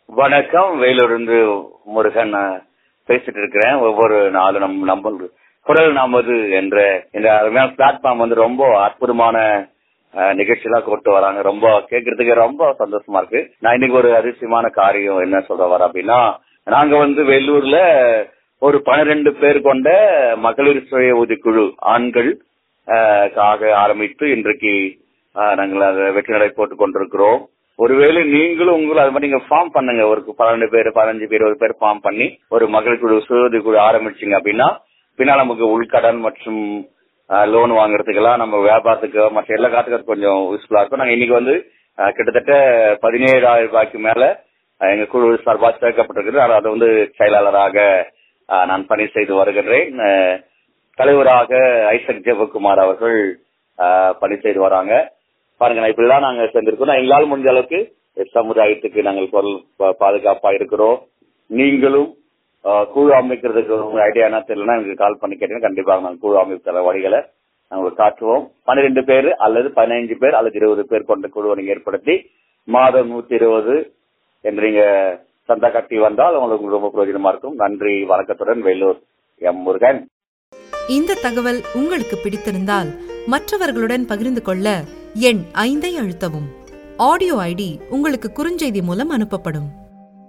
வணக்கம் வேலூர்ந்து முருகன் நான் பேசிட்டு இருக்கிறேன் ஒவ்வொரு நாளும் நம் நம்ம குரல் நமது என்ற இந்த அருமையான பிளாட்ஃபார்ம் வந்து ரொம்ப அற்புதமான அஹ், நிகழ்ச்சியெல்லாம் கொண்டு வராங்க ரொம்ப கேட்கறதுக்கு ரொம்ப சந்தோஷமா இருக்கு நான் இன்னைக்கு ஒரு அதிசயமான காரியம் என்ன சொல்ல வரேன் அப்படின்னா நாங்க வந்து வெள்ளூர்ல ஒரு பன்னிரெண்டு பேர் கொண்ட மகளிர் சுய உதவிக்குழு ஆண்கள் அஹ், காக ஆரம்பித்து இன்றைக்கு அஹ், நாங்கள் அதை வெற்றி நடை போட்டுக் கொண்டிருக்கிறோம் ஒருவேளை நீங்களும் உங்களும் அது மாதிரி நீங்க ஃபார்ம் பண்ணுங்க ஒரு பன்னெண்டு பேர் பதினஞ்சு பேர் ஒரு பேர் ஃபார்ம் பண்ணி ஒரு மகளிர் குழு சுய குழு ஆரம்பிச்சீங்க அப்படின்னா பின்னால் நமக்கு உள்கடன் மற்றும் லோன் வாங்குறதுக்கெல்லாம் நம்ம வியாபாரத்துக்கு மற்ற எல்லா காத்துக்கு கொஞ்சம் யூஸ்ஃபுல்லா இருக்கும் நாங்க இன்னைக்கு வந்து அஹ், கிட்டத்தட்ட பதினேழாயிரம் ரூபாய்க்கு மேல அஹ், எங்க குழு சார்பாக சேர்க்கப்பட்டிருக்குது ஆனால் அதை வந்து செயலாளராக அஹ், நான் பணி செய்து வருகின்றேன் அஹ், தலைவராக ஐசக் ஜெபகுமார் அவர்கள் அஹ், பணி செய்து வராங்க பாருங்க நான் இப்படிதான் நாங்க செஞ்சிருக்கோம் நான் எங்களால் முடிஞ்ச அளவுக்கு சமுதாயத்துக்கு நாங்கள் பொருள் பா- பாதுகாப்பா இருக்கிறோம் நீங்களும் அஹ், குழு அமைக்கிறதுக்கு உங்க ஐடியா என்ன தெரியலன்னா எனக்கு கால் பண்ணி கேட்டீங்கன்னா கண்டிப்பாக நாங்கள் குழு அமைக்கிற வழிகளை நாங்கள் காட்டுவோம் பன்னிரெண்டு பேர் அல்லது பதினைஞ்சு பேர் அல்லது இருபது பேர் கொண்ட குழுவை நீங்க ஏற்படுத்தி மாதம் நூத்தி இருபது என்று நீங்க சந்தா கட்டி வந்தால் உங்களுக்கு ரொம்ப பிரயோஜனமா இருக்கும் நன்றி வணக்கத்துடன் வேலூர் எம் முருகன் இந்த தகவல் உங்களுக்கு பிடித்திருந்தால் மற்றவர்களுடன் பகிர்ந்து கொள்ள எண் ஐந்தை அழுத்தவும் ஆடியோ ஐடி உங்களுக்கு குறுஞ்செய்தி மூலம் அனுப்பப்படும்